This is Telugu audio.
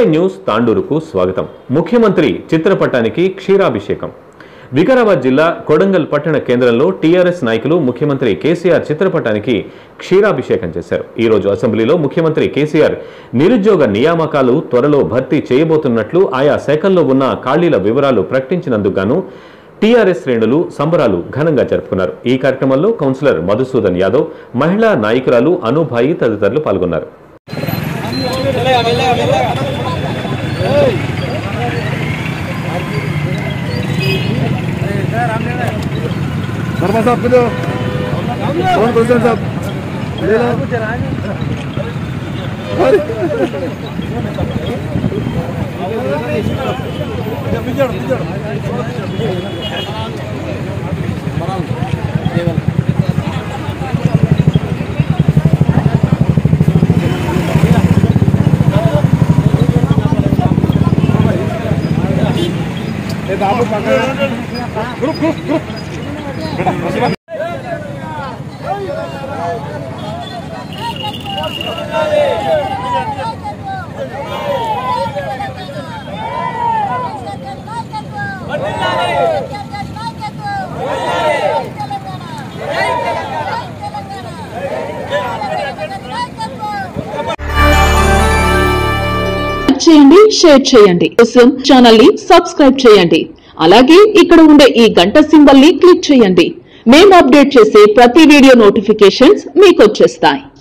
న్యూస్ తాండూరుకు స్వాగతం ముఖ్యమంత్రి చిత్రపటానికి క్షీరాభిషేకం వికారాబాద్ జిల్లా కొడంగల్ పట్టణ కేంద్రంలో టీఆర్ఎస్ నాయకులు ముఖ్యమంత్రి కేసీఆర్ చిత్రపటానికి క్షీరాభిషేకం చేశారు ఈ రోజు అసెంబ్లీలో ముఖ్యమంత్రి కేసీఆర్ నిరుద్యోగ నియామకాలు త్వరలో భర్తీ చేయబోతున్నట్లు ఆయా శాఖల్లో ఉన్న ఖాళీల వివరాలు ప్రకటించినందుకు గాను టీఆర్ఎస్ శ్రేణులు సంబరాలు ఘనంగా జరుపుకున్నారు ఈ కార్యక్రమంలో కౌన్సిలర్ మధుసూదన్ యాదవ్ మహిళా నాయకురాలు అనుభాయి తదితరులు పాల్గొన్నారు वर्मा साहब को दो कौन क्वेश्चन साहब ले लो ये बाबू पकड़ ग्रुप ग्रुप ग्रुप లైక్ చేయండి షేర్ చేయండి కోసం ఛానల్ ని సబ్స్క్రైబ్ చేయండి అలాగే ఇక్కడ ఉండే ఈ గంట సింబల్ ని క్లిక్ చేయండి మేము అప్డేట్ చేసే ప్రతి వీడియో నోటిఫికేషన్స్ మీకు వచ్చేస్తాయి